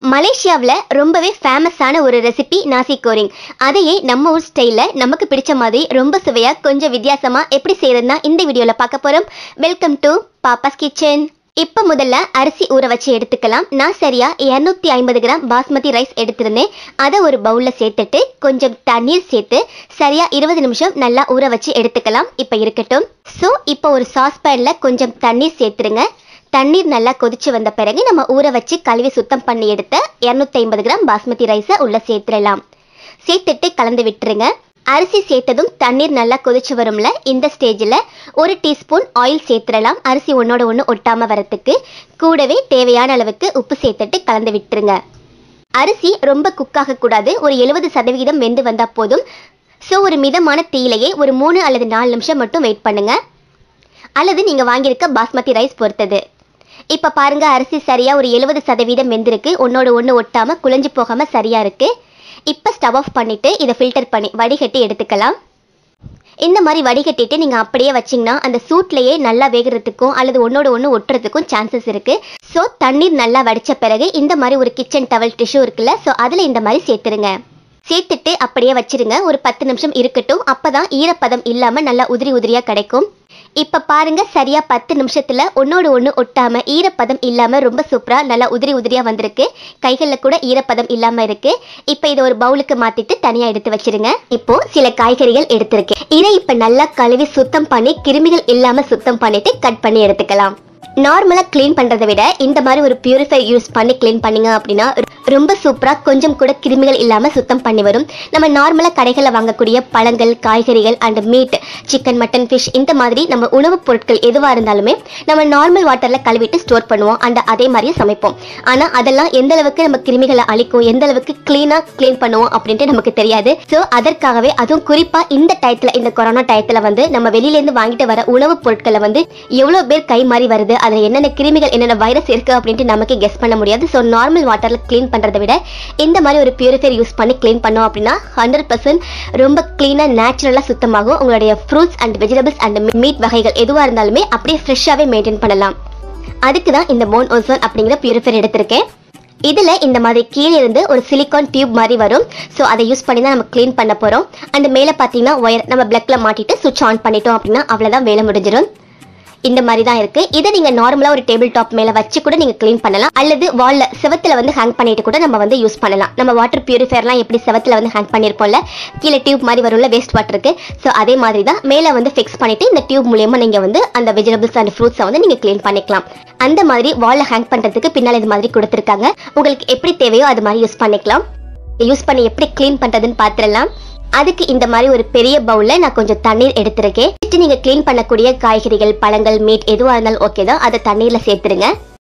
மலேசியாவில் ரொம்பவே ஃபேமஸான ஒரு ரெசிபி நாசி கோரிங் அதையே நம்ம ஊர் ஸ்டைலில் நமக்கு பிடிச்ச மாதிரி ரொம்ப சுவையாக கொஞ்சம் வித்தியாசமாக எப்படி செய்யறதுன்னா இந்த வீடியோவில் பார்க்க போகிறோம் வெல்கம் டு பாப்பாஸ் கிச்சன் இப்போ முதல்ல அரிசி ஊற வச்சு எடுத்துக்கலாம் நான் சரியா இரநூத்தி ஐம்பது கிராம் பாஸ்மதி ரைஸ் எடுத்திருந்தேன் அதை ஒரு பவுலில் சேர்த்துட்டு கொஞ்சம் தண்ணீர் சேர்த்து சரியா இருபது நிமிஷம் நல்லா ஊற வச்சு எடுத்துக்கலாம் இப்போ இருக்கட்டும் ஸோ இப்போ ஒரு சாஸ்பேனில் கொஞ்சம் தண்ணீர் சேர்த்துருங்க தண்ணீர் நல்லா கொதிச்சு வந்த பிறகு நம்ம ஊற வச்சு கழுவி சுத்தம் பண்ணி எடுத்த இரநூத்தி ஐம்பது கிராம் பாஸ்மதி ரைஸை உள்ள சேர்த்துடலாம் சேர்த்துட்டு கலந்து விட்டுருங்க அரிசி சேர்த்ததும் தண்ணீர் நல்லா கொதிச்சு வரும்ல இந்த ஸ்டேஜில் ஒரு டீஸ்பூன் ஆயில் சேர்த்துடலாம் அரிசி ஒன்றோட ஒன்று ஒட்டாமல் வரத்துக்கு கூடவே தேவையான அளவுக்கு உப்பு சேர்த்துட்டு கலந்து விட்டுருங்க அரிசி ரொம்ப குக் ஆகக்கூடாது ஒரு எழுபது சதவிகிதம் வெந்து வந்தால் போதும் ஸோ ஒரு மிதமான தீயிலேயே ஒரு மூணு அல்லது நாலு நிமிஷம் மட்டும் வெயிட் பண்ணுங்க அல்லது நீங்கள் வாங்கியிருக்க பாஸ்மதி ரைஸ் பொறுத்தது இப்போ பாருங்க அரிசி சரியாக ஒரு எழுபது சதவீதம் வெந்திருக்கு ஒன்னோட ஒன்று ஒட்டாமல் குழஞ்சு போகாமல் சரியாக இருக்குது இப்போ ஸ்டவ் ஆஃப் பண்ணிவிட்டு இதை ஃபில்டர் பண்ணி வடிகட்டி எடுத்துக்கலாம் இந்த மாதிரி வடிகட்டிட்டு நீங்கள் அப்படியே வச்சிங்கன்னா அந்த சூட்லேயே நல்லா வேகிறதுக்கும் அல்லது ஒன்றோட ஒன்று ஒட்டுறதுக்கும் சான்சஸ் இருக்குது ஸோ தண்ணீர் நல்லா வடித்த பிறகு இந்த மாதிரி ஒரு கிச்சன் டவல் டிஷ்யூ இருக்குல்ல ஸோ அதில் இந்த மாதிரி சேர்த்துருங்க சேர்த்துட்டு அப்படியே வச்சிருங்க ஒரு பத்து நிமிஷம் இருக்கட்டும் அப்போ தான் ஈரப்பதம் இல்லாமல் நல்லா உதிரி உதிரியாக கிடைக்கும் இப்போ பாருங்க சரியா பத்து நிமிஷத்துல ஒன்னோடு ஒன்று ஒட்டாம ஈரப்பதம் இல்லாம ரொம்ப சூப்பரா நல்லா உதிரி உதிரியா வந்திருக்கு கைகளில் கூட ஈரப்பதம் இல்லாம இருக்கு இப்போ இதை ஒரு பவுலுக்கு மாத்திட்டு தனியா எடுத்து வச்சிருங்க இப்போ சில காய்கறிகள் எடுத்திருக்கேன் இதை இப்போ நல்லா கழுவி சுத்தம் பண்ணி கிருமிகள் இல்லாம சுத்தம் பண்ணிட்டு கட் பண்ணி எடுத்துக்கலாம் நார்மலாக க்ளீன் பண்ணுறதை விட இந்த மாதிரி ஒரு பியூரிஃபை யூஸ் பண்ணி க்ளீன் பண்ணீங்க அப்படின்னா ரொம்ப சூப்பராக கொஞ்சம் கூட கிருமிகள் இல்லாமல் சுத்தம் பண்ணி வரும் நம்ம நார்மலாக கடைகளில் வாங்கக்கூடிய பழங்கள் காய்கறிகள் and meat chicken mutton fish இந்த மாதிரி நம்ம உணவுப் பொருட்கள் எதுவாக இருந்தாலுமே நம்ம நார்மல் வாட்டரில் கழுவிட்டு ஸ்டோர் பண்ணுவோம் அண்ட் அதே மாதிரியே சமைப்போம் ஆனால் அதெல்லாம் எந்த அளவுக்கு நம்ம கிருமிகளை அழிக்கும் எந்த அளவுக்கு க்ளீனாக க்ளீன் பண்ணுவோம் அப்படின்ட்டு நமக்கு தெரியாது ஸோ அதற்காகவே அதுவும் குறிப்பாக இந்த டயத்தில் இந்த கொரோனா டயத்தில் வந்து நம்ம வெளியிலேருந்து வாங்கிட்டு வர உணவுப் பொருட்களை வந்து எவ்வளோ பேர் கை மாறி வருது அதில் என்னென்ன கிருமிகள் என்னென்ன வைரஸ் இருக்குது அப்படின்ட்டு நமக்கு கெஸ் பண்ண முடியாது ஸோ நார்மல் வாட்டரில் க்ளீன் பண்ணுறதை விட இந்த மாதிரி ஒரு பியூரிஃபையர் யூஸ் பண்ணி க்ளீன் பண்ணோம் அப்படின்னா ஹண்ட்ரட் பர்சன்ட் ரொம்ப க்ளீனாக நேச்சுரலாக சுத்தமாகும் உங்களுடைய fruits and vegetables and meat வகைகள் எதுவாக இருந்தாலுமே அப்படியே ஃப்ரெஷ்ஷாகவே மெயின்டைன் பண்ணலாம் அதுக்கு தான் இந்த போன் ஓசோன் அப்படிங்கிற பியூரிஃபையர் எடுத்திருக்கேன் இதில் இந்த மாதிரி கீழே இருந்து ஒரு சிலிக்கான் டியூப் மாதிரி வரும் ஸோ அதை யூஸ் பண்ணி தான் நம்ம க்ளீன் பண்ண போகிறோம் அந்த மேலே பார்த்தீங்கன்னா ஒயர் நம்ம பிளக்கில் மாட்டிட்டு சுவிட்ச் ஆன் பண்ணிட்டோம் அப்படின்னா அவ்வளோதான் வேலை முடிஞ்சிடும் இந்த மாதிரி தான் இருக்கு இதை நீங்க நார்மலா ஒரு டேபிள் டாப் மேல வச்சு கூட நீங்க க்ளீன் பண்ணலாம் அல்லது வால்ல செவத்துல வந்து ஹேங் பண்ணிட்டு கூட நம்ம வந்து யூஸ் பண்ணலாம் நம்ம வாட்டர் பியூரிஃபையர்லாம் எப்படி செவத்துல வந்து ஹேங் பண்ணியிருப்போம்ல கீழே டியூப் மாதிரி வரும்ல வேஸ்ட் வாட்டருக்கு ஸோ அதே மாதிரி தான் மேலே வந்து ஃபிக்ஸ் பண்ணிட்டு இந்த டியூப் மூலியமா நீங்க வந்து அந்த வெஜிடபிள்ஸ் அண்ட் ஃப்ரூட்ஸை வந்து நீங்க க்ளீன் பண்ணிக்கலாம் அந்த மாதிரி வால்ல ஹேங் பண்றதுக்கு பின்னால் இது மாதிரி கொடுத்துருக்காங்க உங்களுக்கு எப்படி தேவையோ அது மாதிரி யூஸ் பண்ணிக்கலாம் யூஸ் பண்ணி எப்படி க்ளீன் பண்றதுன்னு பார்த்துடலாம் அதுக்கு இந்த மாதிரி ஒரு பெரிய பவுல்ல நான் கொஞ்சம் தண்ணீர் எடுத்திருக்கேன் Next நீங்க க்ளீன் பண்ணக்கூடிய காய்கறிகள் பழங்கள் மீட் எதுவாக இருந்தாலும் ஓகே தான் அதை தண்ணீர்ல சேர்த்துருங்க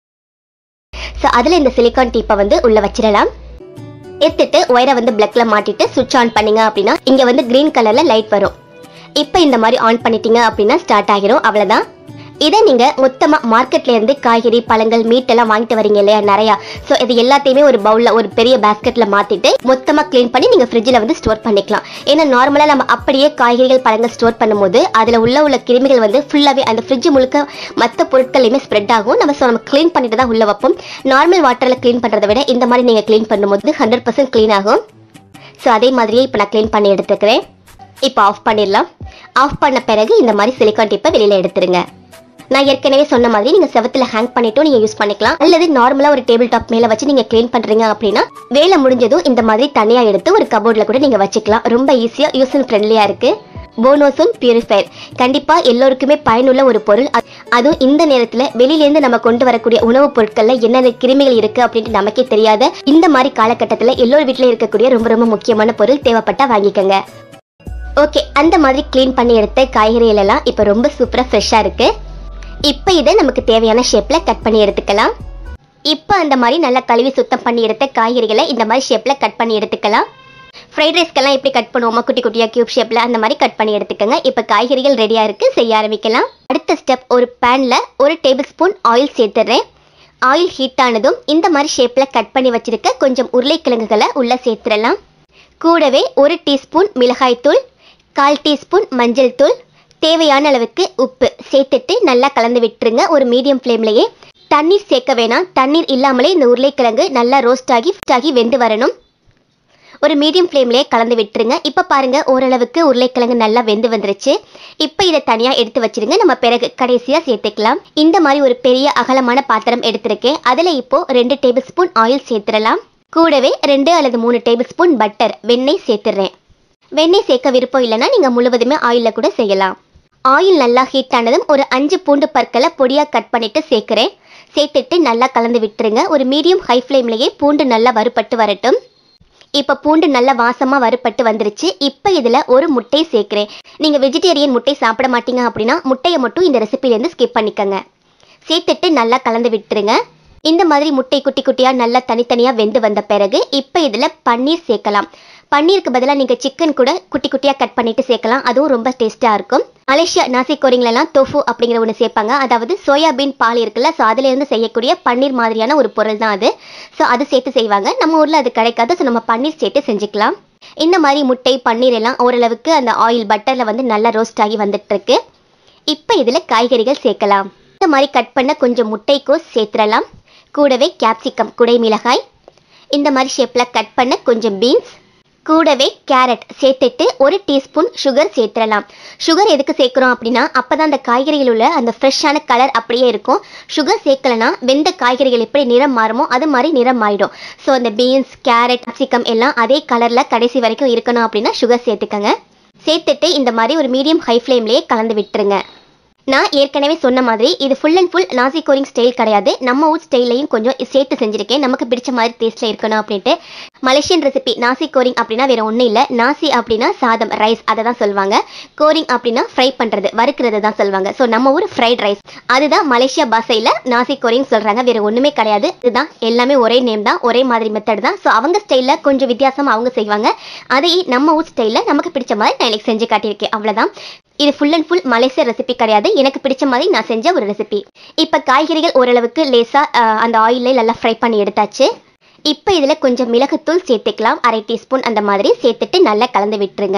ஸோ அதில் இந்த சிலிக்கான் டீப்பை வந்து உள்ள வச்சிடலாம் எடுத்துட்டு ஒயரை வந்து பிளக்ல மாட்டிட்டு சுவிட்ச் ஆன் பண்ணீங்க அப்படின்னா இங்க வந்து கிரீன் கலர்ல லைட் வரும் இப்போ இந்த மாதிரி ஆன் பண்ணிட்டீங்க அப்படின்னா ஸ்டார்ட் ஆகிரும் அவ்வளவுதான் இதை நீங்க மொத்தமா மார்க்கெட்ல இருந்து காய்கறி பழங்கள் மீட் எல்லாம் வாங்கிட்டு வரீங்க இல்லையா நிறையா ஸோ இது எல்லாத்தையுமே ஒரு பவுல்ல ஒரு பெரிய பேஸ்கெட்ல மாத்திட்டு மொத்தமா க்ளீன் பண்ணி நீங்க ஃப்ரிட்ஜில் வந்து ஸ்டோர் பண்ணிக்கலாம் ஏன்னா நார்மலா நம்ம அப்படியே காய்கறிகள் பழங்கள் ஸ்டோர் பண்ணும்போது அதுல உள்ள உள்ள கிருமிகள் வந்து ஃபுல்லாவே அந்த ஃப்ரிட்ஜ் முழுக்க மற்ற பொருட்களையுமே ஸ்ப்ரெட் ஆகும் நம்ம ஸோ நம்ம க்ளீன் பண்ணிட்டு தான் உள்ள வைப்போம் நார்மல் வாட்டர்ல க்ளீன் பண்றதை விட இந்த மாதிரி நீங்க க்ளீன் பண்ணும்போது ஹண்ட்ரட் பர்சன்ட் க்ளீன் ஆகும் ஸோ அதே மாதிரியே இப்போ நான் க்ளீன் பண்ணி எடுத்துக்கிறேன் இப்போ ஆஃப் பண்ணிடலாம் ஆஃப் பண்ண பிறகு இந்த மாதிரி சிலிக்கான் டிப்பை வெளியில எடுத்துருங்க நான் ஏற்கனவே சொன்ன மாதிரி நீங்க செவத்துல ஹேங் பண்ணிட்டும் நீங்க யூஸ் பண்ணிக்கலாம் அல்லது நார்மலா ஒரு டேபிள் டாப் மேல வச்சு நீங்க க்ளீன் பண்றீங்க அப்படின்னா வேலை முடிஞ்சதும் இந்த மாதிரி தனியா எடுத்து ஒரு கபோர்ட்ல கூட நீங்க வச்சுக்கலாம் ரொம்ப ஈஸியா யூஸ் அண்ட் ஃப்ரெண்ட்லியா இருக்கு போனோசோன் பியூரிஃபையர் கண்டிப்பா எல்லோருக்குமே பயனுள்ள ஒரு பொருள் அது- அதுவும் இந்த நேரத்துல வெளியிலேருந்து நம்ம கொண்டு வரக்கூடிய உணவுப் பொருட்கள்ல என்னென்ன கிருமிகள் இருக்கு அப்படின்ட்டு நமக்கே தெரியாத இந்த மாதிரி காலகட்டத்துல எல்லோர் வீட்லயும் இருக்கக்கூடிய ரொம்ப ரொம்ப முக்கியமான பொருள் தேவைப்பட்டா வாங்கிக்கோங்க ஓகே அந்த மாதிரி க்ளீன் பண்ணி எடுத்த காய்கறிகள் எல்லாம் இப்போ ரொம்ப சூப்பராக ஃப்ரெஷ்ஷாக இருக்கு இப்போ இதை நமக்கு தேவையான ஷேப்பில் கட் பண்ணி எடுத்துக்கலாம் இப்போ அந்த மாதிரி நல்லா கழுவி சுத்தம் பண்ணி எடுத்த காய்கறிகளை இந்த மாதிரி ஷேப்பில் கட் பண்ணி எடுத்துக்கலாம் ஃப்ரைட் ரைஸ்க்கெல்லாம் எப்படி கட் பண்ணுவோமா குட்டி குட்டியாக கியூப் ஷேப்பில் அந்த மாதிரி கட் பண்ணி எடுத்துக்கோங்க இப்போ காய்கறிகள் ரெடியாக இருக்குது செய்ய ஆரம்பிக்கலாம் அடுத்த ஸ்டெப் ஒரு பேனில் ஒரு டேபிள் ஸ்பூன் ஆயில் சேர்த்துடுறேன் ஆயில் ஹீட் ஆனதும் இந்த மாதிரி ஷேப்பில் கட் பண்ணி வச்சிருக்க கொஞ்சம் உருளைக்கிழங்குகளை உள்ளே சேர்த்துடலாம் கூடவே ஒரு டீஸ்பூன் மிளகாய்த்தூள் கால் டீஸ்பூன் மஞ்சள் தூள் தேவையான அளவுக்கு உப்பு சேர்த்துட்டு நல்லா கலந்து விட்டுருங்க ஒரு மீடியம் ஃப்ளேம்லேயே தண்ணீர் சேர்க்க வேணாம் தண்ணீர் இல்லாமலே இந்த உருளைக்கிழங்கு நல்லா ரோஸ்ட் ஆகி ஆகி வெந்து வரணும் ஒரு மீடியம் ஃப்ளேம்லேயே கலந்து விட்டுருங்க இப்போ பாருங்க ஓரளவுக்கு உருளைக்கிழங்கு நல்லா வெந்து வந்துருச்சு இப்போ இதை தனியாக எடுத்து வச்சிருங்க நம்ம பிறகு கடைசியாக சேர்த்துக்கலாம் இந்த மாதிரி ஒரு பெரிய அகலமான பாத்திரம் எடுத்திருக்கேன் அதில் இப்போ ரெண்டு டேபிள் ஸ்பூன் ஆயில் சேர்த்துடலாம் கூடவே ரெண்டு அல்லது மூணு டேபிள் ஸ்பூன் பட்டர் வெண்ணெய் சேர்த்துடுறேன் வெண்ணெய் சேர்க்க விருப்பம் இல்லைன்னா நீங்கள் முழுவதுமே ஆயிலில் கூட செய்யலாம் ஆயில் நல்லா ஹீட் ஆனதும் ஒரு அஞ்சு பூண்டு பற்களை பொடியாக கட் பண்ணிட்டு சேர்க்குறேன் சேர்த்துட்டு நல்லா கலந்து விட்டுருங்க ஒரு மீடியம் ஹை ஃப்ளேம்லேயே பூண்டு நல்லா வறுபட்டு வரட்டும் இப்போ பூண்டு நல்லா வாசமாக வறுபட்டு வந்துருச்சு இப்போ இதில் ஒரு முட்டை சேர்க்குறேன் நீங்கள் வெஜிடேரியன் முட்டை சாப்பிட மாட்டீங்க அப்படின்னா முட்டையை மட்டும் இந்த ரெசிபிலேருந்து ஸ்கிப் பண்ணிக்கோங்க சேர்த்துட்டு நல்லா கலந்து விட்டுருங்க இந்த மாதிரி முட்டை குட்டி குட்டியாக நல்லா தனித்தனியாக வெந்து வந்த பிறகு இப்போ இதில் பன்னீர் சேர்க்கலாம் பன்னீருக்கு பதிலாக நீங்கள் சிக்கன் கூட குட்டி குட்டியாக கட் பண்ணிட்டு சேர்க்கலாம் அதுவும் ரொம்ப டேஸ்ட்டாக இருக்கும் மலேசியா நாசி கோரிங்லலாம் தொஃபு அப்படிங்கிற ஒன்று சேர்ப்பாங்க அதாவது சோயாபீன் பால் இருக்குல்ல ஸோ அதுலேருந்து செய்யக்கூடிய பன்னீர் மாதிரியான ஒரு பொருள் தான் அது ஸோ அது சேர்த்து செய்வாங்க நம்ம ஊரில் அது கிடைக்காது ஸோ நம்ம பன்னீர் சேர்த்து செஞ்சுக்கலாம் இந்த மாதிரி முட்டை பன்னீர் எல்லாம் ஓரளவுக்கு அந்த ஆயில் பட்டரில் வந்து நல்லா ரோஸ்ட் ஆகி வந்துட்டு இருக்கு இப்போ இதில் காய்கறிகள் சேர்க்கலாம் இந்த மாதிரி கட் பண்ண கொஞ்சம் முட்டைக்கோஸ் சேர்த்துடலாம் கூடவே கேப்சிகம் குடை மிளகாய் இந்த மாதிரி ஷேப்பில் கட் பண்ண கொஞ்சம் பீன்ஸ் கூடவே கேரட் சேர்த்துட்டு ஒரு டீஸ்பூன் சுகர் சேர்த்துடலாம் சுகர் எதுக்கு சேர்க்குறோம் அப்படின்னா அப்போ தான் அந்த காய்கறிகள் உள்ள அந்த ஃப்ரெஷ்ஷான கலர் அப்படியே இருக்கும் சுகர் சேர்க்கலனா வெந்த காய்கறிகள் எப்படி நிறம் மாறுமோ அது மாதிரி நிறம் மாறிடும் ஸோ அந்த பீன்ஸ் கேரட் கேப்சிகம் எல்லாம் அதே கலரில் கடைசி வரைக்கும் இருக்கணும் அப்படின்னா சுகர் சேர்த்துக்கங்க சேர்த்துட்டு இந்த மாதிரி ஒரு மீடியம் ஹை ஃப்ளேம்லேயே கலந்து விட்டுருங்க நான் ஏற்கனவே சொன்ன மாதிரி இது full and full nasi goreng style கிடையாது நம்ம ஊர் ஸ்டைல்லையும் கொஞ்சம் சேர்த்து செஞ்சுருக்கேன் நமக்கு பிடிச்ச மாதிரி டேஸ்ட்டில் இருக்கணும் அப்படின்ட்டு மலேசியன் ரெசிபி நாசி கோரிங் அப்படின்னா வேற ஒன்றும் இல்லை நாசி அப்படின்னா சாதம் ரைஸ் அதை தான் சொல்லுவாங்க கோரிங் அப்படின்னா ஃப்ரை பண்ணுறது வறுக்கிறது தான் சொல்லுவாங்க ஸோ நம்ம ஊர் ஃப்ரைட் ரைஸ் அதுதான் மலேசியா பாஷையில் நாசி கோரிங் சொல்கிறாங்க வேற ஒன்றுமே கிடையாது இதுதான் எல்லாமே ஒரே நேம் தான் ஒரே மாதிரி மெத்தட் தான் ஸோ அவங்க ஸ்டைலில் கொஞ்சம் வித்தியாசம் அவங்க செய்வாங்க அதையே நம்ம ஊர் ஸ்டைலில் நமக்கு பிடிச்ச மாதிரி நான் எனக்கு செஞ்சு காட்டியிருக்கேன் அவ்வளோதான் இது ஃபுல் அண்ட் ஃபுல் மலேசிய ரெசிபி கிடையாது எனக்கு பிடிச்ச மாதிரி நான் செஞ்ச ஒரு ரெசிபி இப்போ காய்கறிகள் ஓரளவுக்கு லேசாக அந்த ஆயிலில் நல்லா ஃப்ரை பண்ணி எடுத்தாச்சு இப்போ இதில் கொஞ்சம் மிளகுத்தூள் சேர்த்துக்கலாம் அரை டீஸ்பூன் அந்த மாதிரி சேர்த்துட்டு நல்லா கலந்து விட்டுருங்க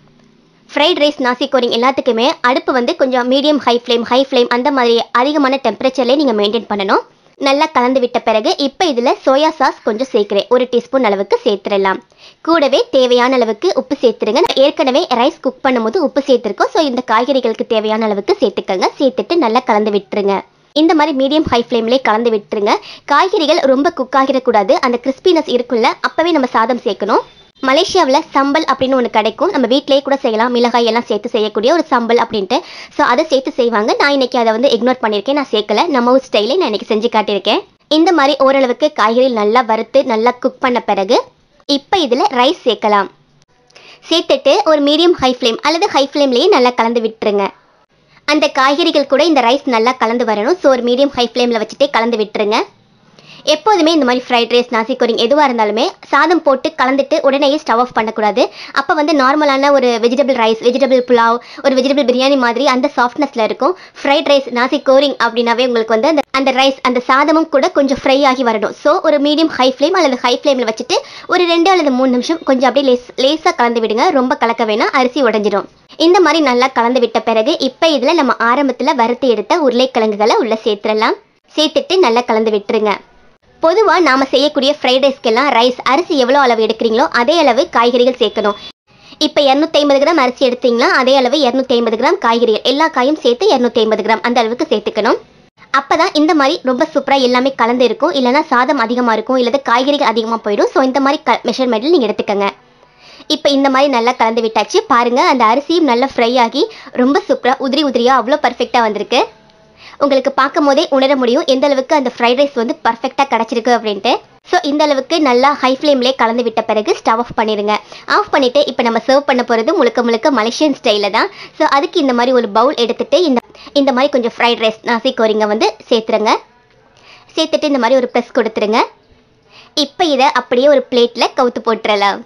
ஃப்ரைட் ரைஸ் நாசி கோரிங் எல்லாத்துக்குமே அடுப்பு வந்து கொஞ்சம் medium high flame high flame அந்த மாதிரி அதிகமான டெம்பரேச்சர்லேயே நீங்கள் மெயின்டைன் பண்ணணும் நல்லா கலந்து விட்ட பிறகு இப்போ இதில் சோயா சாஸ் கொஞ்சம் சேர்க்குறேன் ஒரு டீஸ்பூன் அளவுக்கு சேர்த்துடலாம் கூடவே தேவையான அளவுக்கு உப்பு சேர்த்துருங்க நான் ஏற்கனவே ரைஸ் குக் பண்ணும்போது உப்பு சேர்த்துருக்கோம் ஸோ இந்த காய்கறிகளுக்கு தேவையான அளவுக்கு சேர்த்துக்கங்க சேர்த்துட்டு நல்லா கலந்து விட்டுருங்க இந்த மாதிரி மீடியம் ஹை ஃப்ளேம்லேயே கலந்து விட்டுருங்க காய்கறிகள் ரொம்ப குக் ஆகிடக்கூடாது அந்த கிறிஸ்பினஸ் இருக்குல்ல அப்போவே நம்ம சாதம் சேர்க்கணும் மலேசியாவில் சம்பல் அப்படின்னு ஒன்று கிடைக்கும் நம்ம வீட்டிலேயே கூட செய்யலாம் மிளகாய் எல்லாம் சேர்த்து செய்யக்கூடிய ஒரு சம்பல் அப்படின்ட்டு ஸோ அதை சேர்த்து செய்வாங்க நான் இன்னைக்கு அதை வந்து இக்னோர் பண்ணியிருக்கேன் நான் சேர்க்கல நம்ம ஊர் ஸ்டைலே நான் இன்னைக்கு செஞ்சு காட்டியிருக்கேன் இந்த மாதிரி ஓரளவுக்கு காய்கறி நல்லா வறுத்து நல்லா குக் பண்ண பிறகு இப்போ இதில் ரைஸ் சேர்க்கலாம் சேர்த்துட்டு ஒரு மீடியம் ஹை ஃப்ளேம் அல்லது ஹை ஃப்ளேம்லேயே நல்லா கலந்து விட்டுருங்க அந்த காய்கறிகள் கூட இந்த ரைஸ் நல்லா கலந்து வரணும் ஸோ ஒரு மீடியம் ஹை ஃப்ளேமில் வச்சுட்டே கலந்து விட்டுருங்க எப்போதுமே இந்த மாதிரி ஃப்ரைட் ரைஸ் நாசி கோரிங் எதுவாக இருந்தாலுமே சாதம் போட்டு கலந்துட்டு உடனேயே ஸ்டவ் ஆஃப் பண்ணக்கூடாது அப்போ வந்து நார்மலான ஒரு வெஜிடபிள் ரைஸ் வெஜிடபிள் புலாவ் ஒரு வெஜிடபிள் பிரியாணி மாதிரி அந்த சாஃப்ட்னஸில் இருக்கும் ஃப்ரைட் ரைஸ் நாசி கோரிங் அப்படின்னாவே உங்களுக்கு வந்து அந்த அந்த ரைஸ் அந்த சாதமும் கூட கொஞ்சம் ஃப்ரை ஆகி வரணும் ஸோ ஒரு மீடியம் ஹை ஃப்ளேம் அல்லது ஹை ஃப்ளேமில் வச்சுட்டு ஒரு ரெண்டு அல்லது மூணு நிமிஷம் கொஞ்சம் அப்படியே லேஸ் லேசாக கலந்து விடுங்க ரொம்ப கலக்க வேணாம் அரிசி உடஞ்சிடும் இந்த மாதிரி நல்லா கலந்து விட்ட பிறகு இப்போ இதில் நம்ம ஆரம்பத்தில் வறுத்து எடுத்த உருளைக்கிழங்குகளை உள்ளே சேர்த்துடலாம் சேர்த்துட்டு நல்லா கலந்து விட்டுருங்க பொதுவாக நாம் செய்யக்கூடிய ஃப்ரைட் ரைஸ்க்கெல்லாம் ரைஸ் அரிசி எவ்வளோ அளவு எடுக்கிறீங்களோ அதே அளவு காய்கறிகள் சேர்க்கணும் இப்போ இரநூத்தி ஐம்பது கிராம் அரிசி எடுத்தீங்கன்னா அதே அளவு இரநூத்தி ஐம்பது கிராம் காய்கறிகள் எல்லா காயும் சேர்த்து இரநூத்தி ஐம்பது கிராம் அந்த அளவுக்கு சேர்த்துக்கணும் அப்போ தான் இந்த மாதிரி ரொம்ப சூப்பராக எல்லாமே கலந்து இருக்கும் இல்லைனா சாதம் அதிகமாக இருக்கும் இல்லது காய்கறிகள் அதிகமாக போயிடும் ஸோ இந்த மாதிரி க மெஷர்மெண்ட்டில் நீங்கள் எடுத்துக்கங்க இப்போ இந்த மாதிரி நல்லா கலந்து விட்டாச்சு பாருங்க அந்த அரிசியும் நல்லா ஃப்ரை ஆகி ரொம்ப சூப்பராக உதிரி உதிரியாக அவ்வளோ பர்ஃபெக்டாக வந்திருக்கு உங்களுக்கு பார்க்கும் போதே உணர முடியும் எந்த அளவுக்கு அந்த ஃப்ரைட் ரைஸ் வந்து பர்ஃபெக்டாக கிடச்சிருக்கு அப்படின்ட்டு ஸோ இந்த அளவுக்கு நல்லா ஹை ஃப்ளேம்லேயே கலந்து விட்ட பிறகு ஸ்டவ் ஆஃப் பண்ணிடுங்க ஆஃப் பண்ணிவிட்டு இப்போ நம்ம சர்வ் பண்ண போகிறது முழுக்க முழுக்க மலேசியன் ஸ்டைலில் தான் ஸோ அதுக்கு இந்த மாதிரி ஒரு பவுல் எடுத்துட்டு இந்த இந்த மாதிரி கொஞ்சம் ஃப்ரைட் ரைஸ் நாசி கோரிங்க வந்து சேர்த்துருங்க சேர்த்துட்டு இந்த மாதிரி ஒரு ப்ரெஸ் கொடுத்துருங்க இப்போ இதை அப்படியே ஒரு பிளேட்டில் கவுத்து போட்டுறலாம்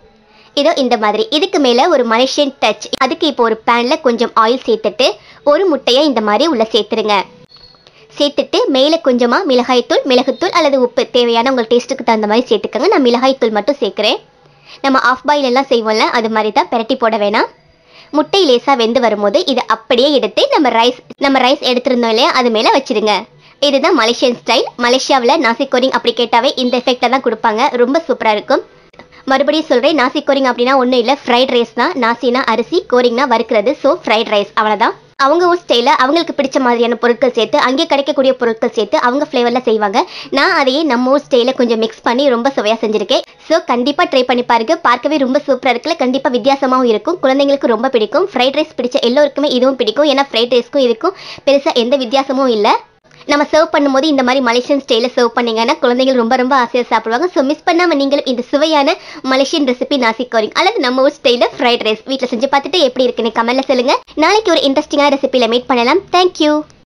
இதோ இந்த மாதிரி இதுக்கு மேலே ஒரு மலேசியன் டச் அதுக்கு இப்போ ஒரு பேனில் கொஞ்சம் ஆயில் சேர்த்துட்டு ஒரு முட்டையை இந்த மாதிரி உள்ள சேர்த்துருங்க சேர்த்துட்டு மேலே கொஞ்சமாக மிளகாய்த்தூள் மிளகுத்தூள் அல்லது உப்பு தேவையான உங்கள் டேஸ்ட்டுக்கு தகுந்த மாதிரி சேர்த்துக்கோங்க நான் மிளகாய்த்தூள் மட்டும் சேர்க்குறேன் நம்ம ஆஃப் பாயில் எல்லாம் செய்வோம்ல அது மாதிரி தான் பெரட்டி போட வேணாம் முட்டை லேசாக வெந்து வரும்போது இதை அப்படியே எடுத்து நம்ம ரைஸ் நம்ம ரைஸ் எடுத்திருந்தோம் இல்லையா அது மேலே வச்சிடுங்க இதுதான் மலேசியன் ஸ்டைல் மலேசியாவில் நாசி கோரிங் அப்படி கேட்டாவே இந்த எஃபெக்டை தான் கொடுப்பாங்க ரொம்ப சூப்பராக இருக்கும் மறுபடியும் சொல்கிறேன் நாசி கோரிங் அப்படின்னா ஒன்றும் இல்லை ஃப்ரைட் ரைஸ் தான் நாசினா அரிசி கோரிங்னா வறுக்கிறது ஸோ ஃப்ரைட் ரைஸ் அவ்வளோதான் அவங்க ஊர் ஸ்டைலில் அவங்களுக்கு பிடிச்ச மாதிரியான பொருட்கள் சேர்த்து அங்கே கிடைக்கக்கூடிய பொருட்கள் சேர்த்து அவங்க ஃப்ளேவரில் செய்வாங்க நான் அதையே நம்ம ஊர் ஸ்டைலில் கொஞ்சம் மிக்ஸ் பண்ணி ரொம்ப சுவையாக செஞ்சுருக்கேன் ஸோ கண்டிப்பாக ட்ரை பண்ணி பாருங்க பார்க்கவே ரொம்ப சூப்பராக இருக்குல்ல கண்டிப்பாக வித்தியாசமாகவும் இருக்கும் குழந்தைங்களுக்கு ரொம்ப பிடிக்கும் ஃப்ரைட் ரைஸ் பிடிச்ச எல்லோருக்குமே இதுவும் பிடிக்கும் ஏன்னா ஃப்ரைட் ரைஸ்க்கும் இதுக்கும் பெருசாக எந்த வித்தியாசமும் இல்லை நம்ம சர்வ் பண்ணும்போது இந்த மாதிரி மலேசியன் ஸ்டைலில் சர்வ் பண்ணீங்கன்னா குழந்தைகள் ரொம்ப ரொம்ப ஆசையாக சாப்பிடுவாங்க ஸோ மிஸ் பண்ணாமல் நீங்களும் இந்த சுவையான மலேசியன் ரெசிபி நாசி கோரிங் அல்லது நம்ம ஊர் ஸ்டைலில் ஃப்ரைட் ரைஸ் வீட்டில் செஞ்சு பார்த்துட்டு எப்படி இருக்குன்னு கமெண்ட்ல சொல்லுங்க நாளைக்கு ஒரு இன்ட்ரெஸ்டிங்கான ரெசிபியில் மீட் பண்ணலாம் தேங்க்யூ